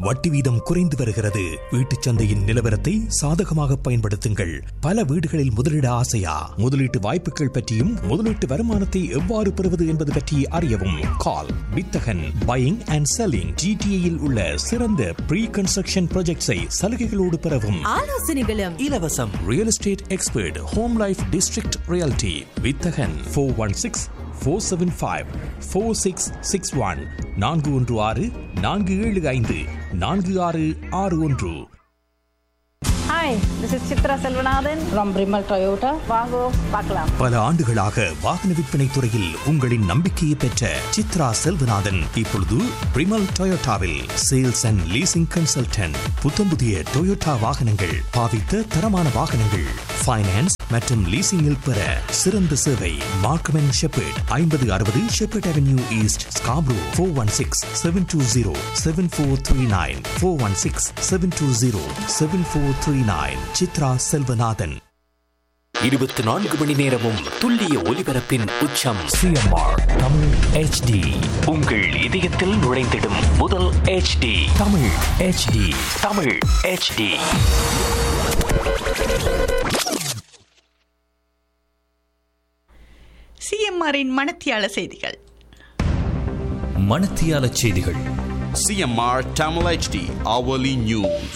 வட்டி வீதம் குறைந்து வருகிறது வீட்டுச் சந்தையின் நிலவரத்தை சாதகமாக பயன்படுத்துங்கள் பல வீடுகளில் முதலீட ஆசையா முதலீட்டு வாய்ப்புகள் பற்றியும் முதலீட்டு வருமானத்தை எவ்வாறு பெறுவது என்பது பற்றி அறியவும் கால் வித்தகன் பையிங் அண்ட் செல்லிங் ஜிடிஏயில் உள்ள சிறந்த ப்ரீ கன்ஸ்ட்ரக்ஷன் ப்ராஜெக்ட்ஸை சலுகைகளோடு பெறவும் ஆலோசனைகளும் இலவசம் real estate expert home life district reality வித்தகன் four one six four seven five four six six one நான்கு ஒன்று ஆறு நான்கு ஏழு ஐந்து நான்கு ஆறு ஆறு ஒன்று hi this is Chitra Selvanathan from Primal Toyota வாங்கோ பார்க்கலாம் பல ஆண்டுகளாக வாகன விற்பனை துறையில் உங்களின் நம்பிக்கையை பெற்ற சித்ரா செல்வநாதன் இப்பொழுது பிரிமல் டொயோட்டாவில் சேல்ஸ் அண்ட் லீசிங் கன்சல்டன்ட் புத்தம்புதிய டொயோட்டா வாகனங்கள் பாவித்த தரமான வாகனங்கள் ஃபைனான்ஸ் மற்றும் லீசிங்கில் பெற சிறந்த சேவை மார்க்கம் அண்ட் ஷெப்பர்ட் ஐம்பது அறுபது Sheppard Avenue East Scarborough four one six seven two zero seven four three nine four one six seven two zero seven four three nine Chitra Selvanathan இருபத்தி நான்கு மணி நேரமும் துல்லிய ஒலிபரப்பின் உச்சம் சிஎம்ஆர் தமிழ் ஹெச்டி உங்கள் இதயத்தில் நுழைந்திடும் முதல் HD Tamil HD Tamil HD சிஎம்ஆரின் மணத்தியால செய்திகள் மணத்தியால செய்திகள் CMR Tamil HD Hourly News.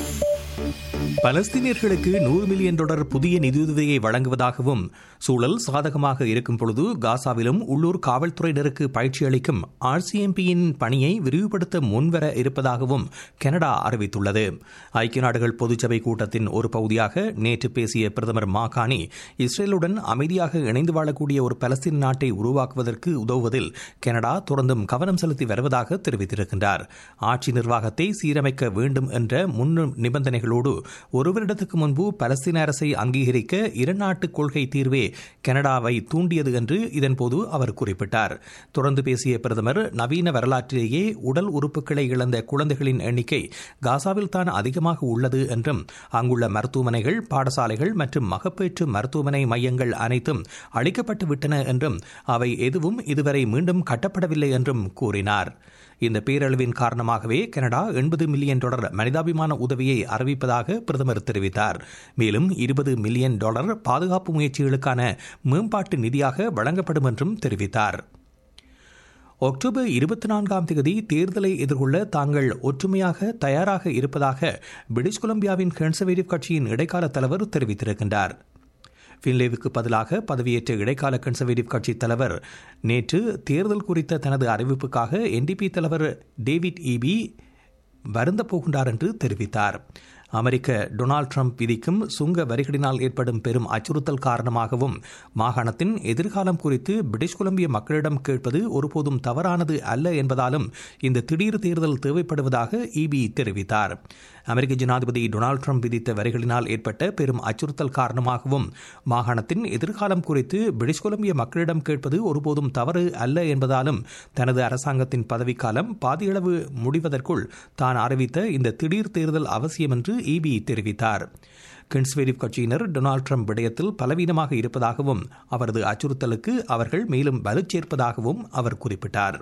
பலஸ்தீனியர்களுக்கு நூறு மில்லியன் டாலர் புதிய நிதியுதவியை வழங்குவதாகவும் சூழல் சாதகமாக இருக்கும் பொழுது காசாவிலும் உள்ளூர் காவல்துறையினருக்கு பயிற்சி அளிக்கும் ஆர்சிஎம்பியின் பணியை விரிவுபடுத்த முன்வர இருப்பதாகவும் கனடா அறிவித்துள்ளது ஐக்கிய நாடுகள் பொதுச்சபை கூட்டத்தின் ஒரு பகுதியாக நேற்று பேசிய பிரதமர் மாகாணி இஸ்ரேலுடன் அமைதியாக இணைந்து வாழக்கூடிய ஒரு பலஸ்தீன் நாட்டை உருவாக்குவதற்கு உதவுவதில் கனடா தொடர்ந்தும் கவனம் செலுத்தி வருவதாக தெரிவித்திருக்கின்றார் ஆட்சி நிர்வாகத்தை சீரமைக்க வேண்டும் என்ற முன் நிபந்தனைகளோடு ஒரு வருடத்துக்கு முன்பு பலஸ்தீன அரசை அங்கீகரிக்க இருநாட்டு கொள்கை தீர்வே கனடாவை தூண்டியது என்று இதன்போது அவர் குறிப்பிட்டார் தொடர்ந்து பேசிய பிரதமர் நவீன வரலாற்றிலேயே உடல் உறுப்புகளை இழந்த குழந்தைகளின் எண்ணிக்கை காசாவில் தான் அதிகமாக உள்ளது என்றும் அங்குள்ள மருத்துவமனைகள் பாடசாலைகள் மற்றும் மகப்பேற்று மருத்துவமனை மையங்கள் அனைத்தும் அழிக்கப்பட்டு விட்டன என்றும் அவை எதுவும் இதுவரை மீண்டும் கட்டப்படவில்லை என்றும் கூறினார் இந்த பேரழிவின் காரணமாகவே கனடா எண்பது மில்லியன் டாலர் மனிதாபிமான உதவியை அறிவிப்பதாக பிரதமர் தெரிவித்தார் மேலும் இருபது மில்லியன் டாலர் பாதுகாப்பு முயற்சிகளுக்கான மேம்பாட்டு நிதியாக வழங்கப்படும் என்றும் தெரிவித்தார் அக்டோபர் இருபத்தி நான்காம் தேதி தேர்தலை எதிர்கொள்ள தாங்கள் ஒற்றுமையாக தயாராக இருப்பதாக பிரிட்டிஷ் கொலம்பியாவின் கன்சர்வேட்டிவ் கட்சியின் இடைக்கால தலைவர் தெரிவித்திருக்கின்றார் ஃபின்லேவுக்கு பதிலாக பதவியேற்ற இடைக்கால கன்சர்வேட்டிவ் கட்சி தலைவர் நேற்று தேர்தல் குறித்த தனது அறிவிப்புக்காக என்டிபி தலைவர் டேவிட் ஈபி வருந்தப் போகின்றார் என்று தெரிவித்தார் அமெரிக்க டொனால்டு ட்ரம்ப் விதிக்கும் சுங்க வரிகளினால் ஏற்படும் பெரும் அச்சுறுத்தல் காரணமாகவும் மாகாணத்தின் எதிர்காலம் குறித்து பிரிட்டிஷ் கொலம்பிய மக்களிடம் கேட்பது ஒருபோதும் தவறானது அல்ல என்பதாலும் இந்த திடீர் தேர்தல் தேவைப்படுவதாக இபி தெரிவித்தார் அமெரிக்க ஜனாதிபதி டொனால்டு ட்ரம்ப் விதித்த வரிகளினால் ஏற்பட்ட பெரும் அச்சுறுத்தல் காரணமாகவும் மாகாணத்தின் எதிர்காலம் குறித்து பிரிட்டிஷ் கொலம்பிய மக்களிடம் கேட்பது ஒருபோதும் தவறு அல்ல என்பதாலும் தனது அரசாங்கத்தின் பதவிக்காலம் பாதியளவு முடிவதற்குள் தான் அறிவித்த இந்த திடீர் தேர்தல் அவசியம் என்று இபி தெரிவித்தார் கன்சர்வேட்டிவ் கட்சியினர் டொனால்டு ட்ரம்ப் விடயத்தில் பலவீனமாக இருப்பதாகவும் அவரது அச்சுறுத்தலுக்கு அவர்கள் மேலும் வலுச்சேர்ப்பதாகவும் அவர் குறிப்பிட்டார்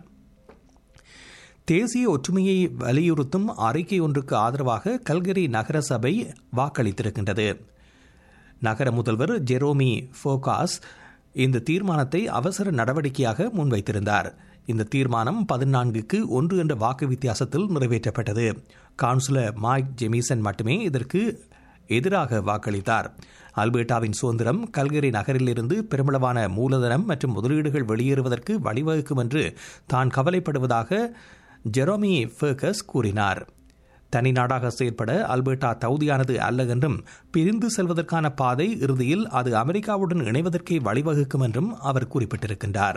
தேசிய ஒற்றுமையை வலியுறுத்தும் அறிக்கை ஒன்றுக்கு ஆதரவாக கல்கரி நகர சபை வாக்களித்திருக்கின்றது நகர முதல்வர் ஜெரோமி ஃபோகாஸ் இந்த தீர்மானத்தை அவசர நடவடிக்கையாக முன்வைத்திருந்தார் இந்த தீர்மானம் பதினான்குக்கு ஒன்று என்ற வாக்கு வித்தியாசத்தில் நிறைவேற்றப்பட்டது கவுன்சிலர் மாய்க் ஜெமிசன் மட்டுமே இதற்கு எதிராக வாக்களித்தார் அல்பர்டாவின் சுதந்திரம் கல்கரி நகரிலிருந்து பெருமளவான மூலதனம் மற்றும் முதலீடுகள் வெளியேறுவதற்கு வழிவகுக்கும் என்று தான் கவலைப்படுவதாக ஜெரோமி ஃபர்கஸ் கூறினார் தனி நாடாக செயற்பட அல்பர்டா தகுதியானது அல்ல என்றும் பிரிந்து செல்வதற்கான பாதை இறுதியில் அது அமெரிக்காவுடன் இணைவதற்கே வழிவகுக்கும் என்றும் அவர் குறிப்பிட்டிருக்கின்றார்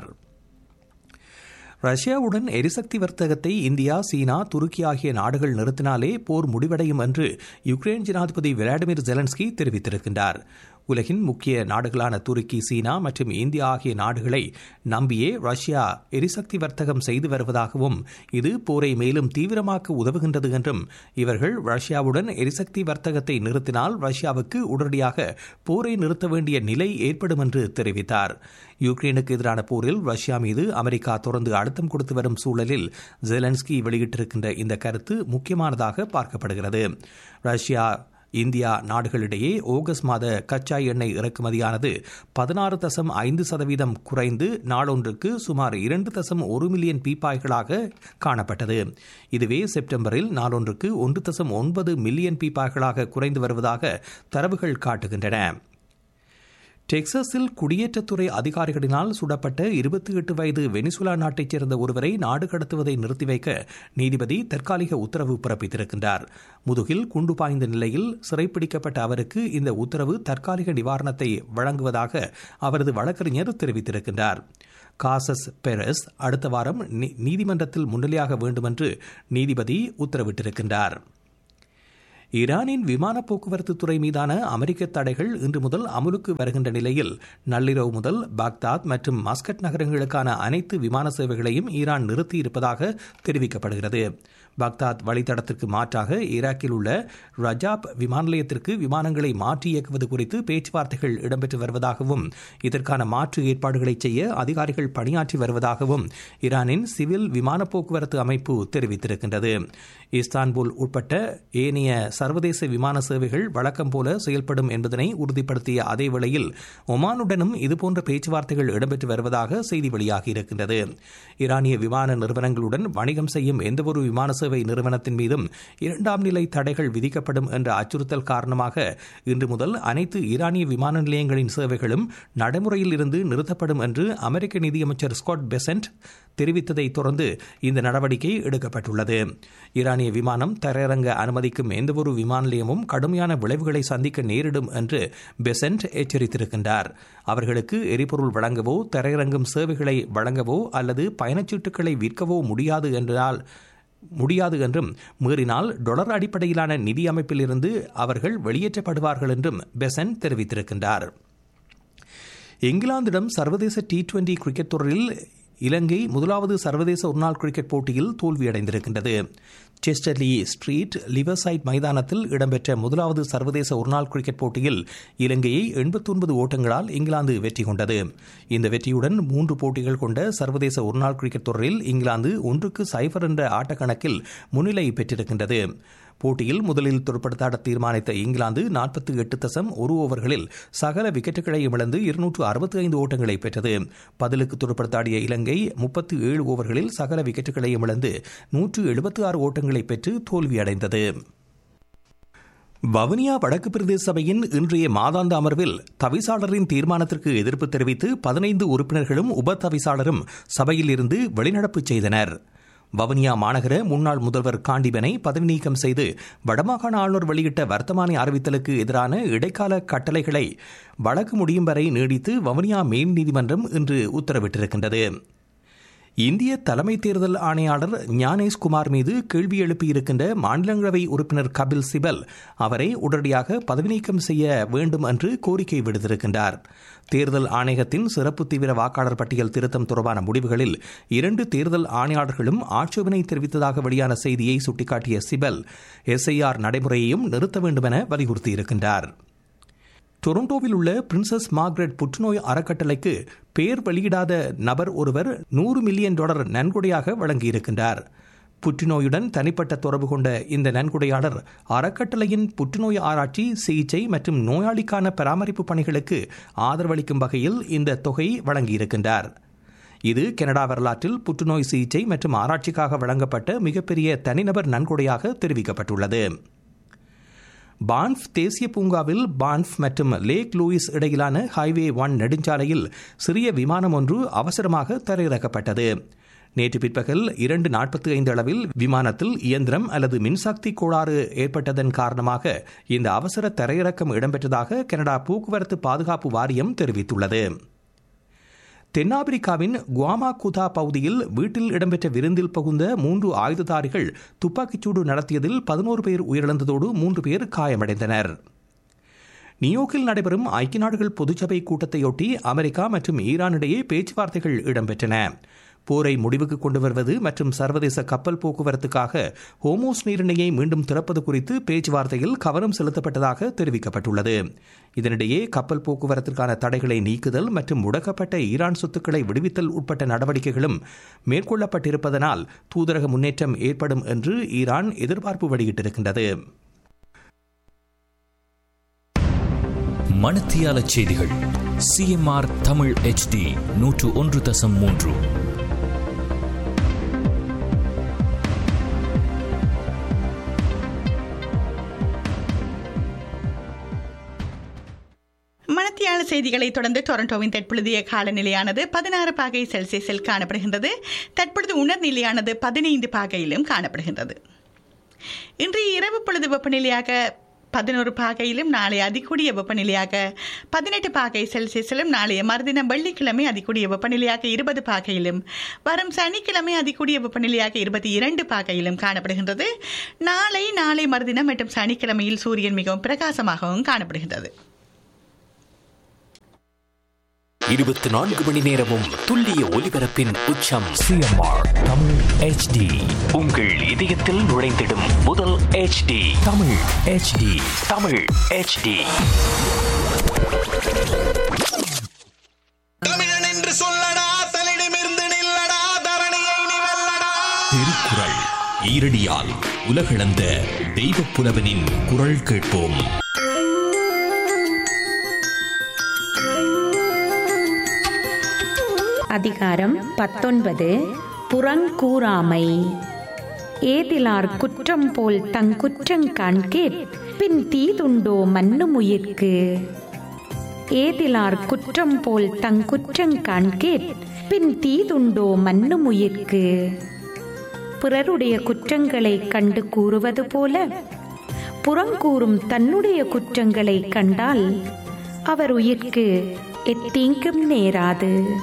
ரஷ்யாவுடன் எரிசக்தி வர்த்தகத்தை இந்தியா சீனா துருக்கி ஆகிய நாடுகள் நிறுத்தினாலே போர் முடிவடையும் என்று யுக்ரைன் ஜனாதிபதி விளாடிமிர் ஜெலன்ஸ்கி தெரிவித்திருக்கின்றார் உலகின் முக்கிய நாடுகளான துருக்கி சீனா மற்றும் இந்தியா ஆகிய நாடுகளை நம்பியே ரஷ்யா எரிசக்தி வர்த்தகம் செய்து வருவதாகவும் இது போரை மேலும் தீவிரமாக்க உதவுகின்றது என்றும் இவர்கள் ரஷ்யாவுடன் எரிசக்தி வர்த்தகத்தை நிறுத்தினால் ரஷ்யாவுக்கு உடனடியாக போரை நிறுத்த வேண்டிய நிலை ஏற்படும் என்று தெரிவித்தார் யுக்ரைனுக்கு எதிரான போரில் ரஷ்யா மீது அமெரிக்கா தொடர்ந்து அழுத்தம் கொடுத்து வரும் சூழலில் ஜெலன்ஸ்கி வெளியிட்டிருக்கின்ற இந்த கருத்து முக்கியமானதாக பார்க்கப்படுகிறது ரஷ்யா இந்தியா நாடுகளிடையே ஆகஸ்ட் மாத கச்சா எண்ணெய் இறக்குமதியானது பதினாறு தசம் ஐந்து சதவீதம் குறைந்து நாளொன்றுக்கு சுமார் இரண்டு தசம் ஒரு மில்லியன் பீப்பாய்களாக காணப்பட்டது இதுவே செப்டம்பரில் நாளொன்றுக்கு ஒன்று தசம் ஒன்பது மில்லியன் பீப்பாய்களாக குறைந்து வருவதாக தரவுகள் காட்டுகின்றன டெக்சாஸில் குடியேற்றத்துறை அதிகாரிகளினால் சுடப்பட்ட இருபத்தி எட்டு வயது வெனிசுலா நாட்டைச் சேர்ந்த ஒருவரை நாடு கடத்துவதை நிறுத்தி வைக்க நீதிபதி தற்காலிக உத்தரவு பிறப்பித்திருக்கின்றார் முதுகில் குண்டு பாய்ந்த நிலையில் சிறைப்பிடிக்கப்பட்ட அவருக்கு இந்த உத்தரவு தற்காலிக நிவாரணத்தை வழங்குவதாக அவரது வழக்கறிஞர் தெரிவித்திருக்கின்றார் காசஸ் பெரஸ் அடுத்த வாரம் நீதிமன்றத்தில் முன்னிலையாக வேண்டுமென்று நீதிபதி உத்தரவிட்டிருக்கின்றார் ஈரானின் விமான போக்குவரத்து துறை மீதான அமெரிக்க தடைகள் இன்று முதல் அமுலுக்கு வருகின்ற நிலையில் நள்ளிரவு முதல் பாக்தாத் மற்றும் மஸ்கட் நகரங்களுக்கான அனைத்து விமான சேவைகளையும் ஈரான் நிறுத்தியிருப்பதாக தெரிவிக்கப்படுகிறது பாக்தாத் வழித்தடத்திற்கு மாற்றாக ஈராக்கில் உள்ள ரஜாப் விமான நிலையத்திற்கு விமானங்களை மாற்றி இயக்குவது குறித்து பேச்சுவார்த்தைகள் இடம்பெற்று வருவதாகவும் இதற்கான மாற்று ஏற்பாடுகளை செய்ய அதிகாரிகள் பணியாற்றி வருவதாகவும் ஈரானின் சிவில் விமான போக்குவரத்து அமைப்பு தெரிவித்திருக்கின்றது இஸ்தான்புல் உட்பட்ட ஏனைய சர்வதேச விமான சேவைகள் வழக்கம் போல செயல்படும் என்பதனை உறுதிப்படுத்திய அதே வேளையில் ஒமானுடனும் இதுபோன்ற பேச்சுவார்த்தைகள் இடம்பெற்று வருவதாக செய்தி வெளியாகி இருக்கின்றது ஈரானிய விமான நிறுவனங்களுடன் வணிகம் செய்யும் எந்தவொரு விமான சேவை நிறுவனத்தின் மீதும் இரண்டாம் நிலை தடைகள் விதிக்கப்படும் என்ற அச்சுறுத்தல் காரணமாக இன்று முதல் அனைத்து ஈரானிய விமான நிலையங்களின் சேவைகளும் நடைமுறையில் இருந்து நிறுத்தப்படும் என்று அமெரிக்க நிதியமைச்சர் ஸ்காட் பெசன்ட் தெரிவித்ததை தொடர்ந்து இந்த நடவடிக்கை எடுக்கப்பட்டுள்ளது ஈரானிய விமானம் தரையிறங்க அனுமதிக்கும் எந்தவொரு விமான நிலையமும் கடுமையான விளைவுகளை சந்திக்க நேரிடும் என்று பெசன்ட் எச்சரித்திருக்கின்றார் அவர்களுக்கு எரிபொருள் வழங்கவோ தரையிறங்கும் சேவைகளை வழங்கவோ அல்லது பயணச்சீட்டுகளை விற்கவோ முடியாது என்றால் முடியாது என்றும் மீறினால் டொலர் அடிப்படையிலான நிதி அமைப்பில் இருந்து அவர்கள் வெளியேற்றப்படுவார்கள் என்றும் பெசன் தெரிவித்திருக்கின்றார் இங்கிலாந்திடம் சர்வதேச டி டுவெண்டி கிரிக்கெட் தொடரில் இலங்கை முதலாவது சர்வதேச ஒருநாள் கிரிக்கெட் போட்டியில் தோல்வியடைந்திருக்கின்றது செஸ்டர்லி ஸ்ட்ரீட் லிவர்சைட் மைதானத்தில் இடம்பெற்ற முதலாவது சர்வதேச ஒருநாள் கிரிக்கெட் போட்டியில் இலங்கையை எண்பத்தொன்பது ஓட்டங்களால் இங்கிலாந்து வெற்றி கொண்டது இந்த வெற்றியுடன் மூன்று போட்டிகள் கொண்ட சர்வதேச ஒருநாள் கிரிக்கெட் தொடரில் இங்கிலாந்து ஒன்றுக்கு சைபர் என்ற ஆட்டக்கணக்கில் முன்னிலை பெற்றிருக்கின்றது போட்டியில் முதலில் துடுப்படுத்தாட தீர்மானித்த இங்கிலாந்து நாற்பத்தி எட்டு தசம் ஒரு ஓவர்களில் சகல விக்கெட்டுகளையும் இழந்து இருநூற்று அறுபத்தி ஐந்து ஓட்டங்களை பெற்றது பதிலுக்கு துடுப்படுத்தாடிய இலங்கை முப்பத்தி ஏழு ஓவர்களில் சகல விக்கெட்டுகளையும் இழந்து நூற்று எழுபத்தி ஆறு ஓட்டங்களை பெற்று தோல்வியடைந்தது வவுனியா வடக்கு பிரதேச சபையின் இன்றைய மாதாந்த அமர்வில் தவிசாளரின் தீர்மானத்திற்கு எதிர்ப்பு தெரிவித்து பதினைந்து உறுப்பினர்களும் உப தவிசாளரும் சபையில் இருந்து வெளிநடப்பு செய்தனர் வவுனியா மாநகர முன்னாள் முதல்வர் காண்டிபனை பதவி நீக்கம் செய்து வடமாகாண ஆளுநர் வெளியிட்ட வர்த்தமானி அறிவித்தலுக்கு எதிரான இடைக்கால கட்டளைகளை வழக்கு முடியும் வரை நீடித்து வவுனியா மேல் நீதிமன்றம் இன்று உத்தரவிட்டிருக்கின்றது இந்திய தலைமை தேர்தல் ஆணையாளர் ஞானேஷ் குமார் மீது கேள்வி எழுப்பியிருக்கின்ற மாநிலங்களவை உறுப்பினர் கபில் சிபல் அவரை உடனடியாக பதவி நீக்கம் செய்ய வேண்டும் என்று கோரிக்கை விடுத்திருக்கின்றார் தேர்தல் ஆணையத்தின் சிறப்பு தீவிர வாக்காளர் பட்டியல் திருத்தம் தொடர்பான முடிவுகளில் இரண்டு தேர்தல் ஆணையாளர்களும் ஆட்சேபனை தெரிவித்ததாக வெளியான செய்தியை சுட்டிக்காட்டிய சிபல் எஸ்ஐஆர் நடைமுறையையும் நிறுத்த வேண்டும் என வலியுறுத்தியிருக்கின்றார் டொரண்டோவில் உள்ள பிரின்சஸ் மார்க்ரெட் புற்றுநோய் அறக்கட்டளைக்கு பெயர் வெளியிடாத நபர் ஒருவர் நூறு மில்லியன் டாலர் நன்கொடையாக வழங்கியிருக்கின்றார் புற்றுநோயுடன் தனிப்பட்ட தொடர்பு கொண்ட இந்த நன்கொடையாளர் அறக்கட்டளையின் புற்றுநோய் ஆராய்ச்சி சிகிச்சை மற்றும் நோயாளிக்கான பராமரிப்பு பணிகளுக்கு ஆதரவளிக்கும் வகையில் இந்த தொகை வழங்கியிருக்கின்றார் இது கனடா வரலாற்றில் புற்றுநோய் சிகிச்சை மற்றும் ஆராய்ச்சிக்காக வழங்கப்பட்ட மிகப்பெரிய தனிநபர் நன்கொடையாக தெரிவிக்கப்பட்டுள்ளது பான்ஃப் தேசிய பூங்காவில் பான்ஃப் மற்றும் லேக் லூயிஸ் இடையிலான ஹைவே ஒன் நெடுஞ்சாலையில் சிறிய விமானம் ஒன்று அவசரமாக தரையிறக்கப்பட்டது நேற்று பிற்பகல் இரண்டு நாற்பத்தி ஐந்து அளவில் விமானத்தில் இயந்திரம் அல்லது மின்சக்தி கோளாறு ஏற்பட்டதன் காரணமாக இந்த அவசர தரையிறக்கம் இடம்பெற்றதாக கனடா போக்குவரத்து பாதுகாப்பு வாரியம் தெரிவித்துள்ளது தென்னாப்பிரிக்காவின் குவாமாகுதா பகுதியில் வீட்டில் இடம்பெற்ற விருந்தில் பகுந்த மூன்று ஆயுததாரிகள் துப்பாக்கிச்சூடு நடத்தியதில் பதினோரு பேர் உயிரிழந்ததோடு மூன்று பேர் காயமடைந்தனர் நியூயோர்க்கில் நடைபெறும் ஐக்கிய நாடுகள் பொதுச்சபை கூட்டத்தையொட்டி அமெரிக்கா மற்றும் ஈரானிடையே பேச்சுவார்த்தைகள் இடம்பெற்றன போரை முடிவுக்கு கொண்டு வருவது மற்றும் சர்வதேச கப்பல் போக்குவரத்துக்காக ஹோமோஸ் நீரிணையை மீண்டும் திறப்பது குறித்து பேச்சுவார்த்தையில் கவனம் செலுத்தப்பட்டதாக தெரிவிக்கப்பட்டுள்ளது இதனிடையே கப்பல் போக்குவரத்திற்கான தடைகளை நீக்குதல் மற்றும் முடக்கப்பட்ட ஈரான் சொத்துக்களை விடுவித்தல் உட்பட்ட நடவடிக்கைகளும் மேற்கொள்ளப்பட்டிருப்பதனால் தூதரக முன்னேற்றம் ஏற்படும் என்று ஈரான் எதிர்பார்ப்பு வெளியிட்டிருக்கின்றது மணத்தியால செய்திகள் சிஎம்ஆர் தமிழ் ஹெச்டி நூற்று ஒன்று தசம் மூன்று மணத்தியால செய்திகளை தொடர்ந்து டொரண்டோவின் தற்பொழுதைய காலநிலையானது பதினாறு பாகை செல்சியஸில் காணப்படுகின்றது தற்பொழுது உணர்நிலையானது பதினைந்து பாகையிலும் காணப்படுகின்றது இன்றைய இரவு பொழுது வெப்பநிலையாக பதினோரு பாகையிலும் நாளை அதிகூடிய வெப்பநிலையாக பதினெட்டு பாகை செல்சியஸிலும் நாளைய மறுதினம் வெள்ளிக்கிழமை அதிகூடிய வெப்பநிலையாக இருபது பாகையிலும் வரும் சனிக்கிழமை அதிகூடிய வெப்பநிலையாக இருபத்தி இரண்டு பாகையிலும் காணப்படுகின்றது நாளை நாளை மறுதினம் மற்றும் சனிக்கிழமையில் சூரியன் மிகவும் பிரகாசமாகவும் காணப்படுகின்றது இருபத்தி நான்கு மணி நேரமும் துல்லிய ஒலிபரப்பின் உச்சம் சிஎம்ஆர் தமிழ் ஹெச்டி உங்கள் இதயத்தில் நுழைந்திடும் முதல் HD Tamil HD Tamil HD தமிழன் என்று சொல்லடா தலிடமிருந்து நில்லடா தரணியை நீ வெல்லடா திருக்குறள் ஈரடியால் உலகளந்த தெய்வப் புலவனின் குரல் கேட்போம் அதிகாரம் பத்தொன்பது புறங்கூறாமை ஏதிலார் குற்றம் போல் தங்குற்றங் காண்கேட் பின் தீதுண்டோ மன்னும் உயிர்க்கு ஏதிலார் குற்றம் போல் தங்குற்றங் காண்கேட் பின் தீதுண்டோ மன்னும் உயிர்க்கு பிறருடைய குற்றங்களை கண்டு கூறுவது போல புறங்கூறும் தன்னுடைய குற்றங்களை கண்டால் அவர் உயிர்க்கு எத்தீங்கும் நேராது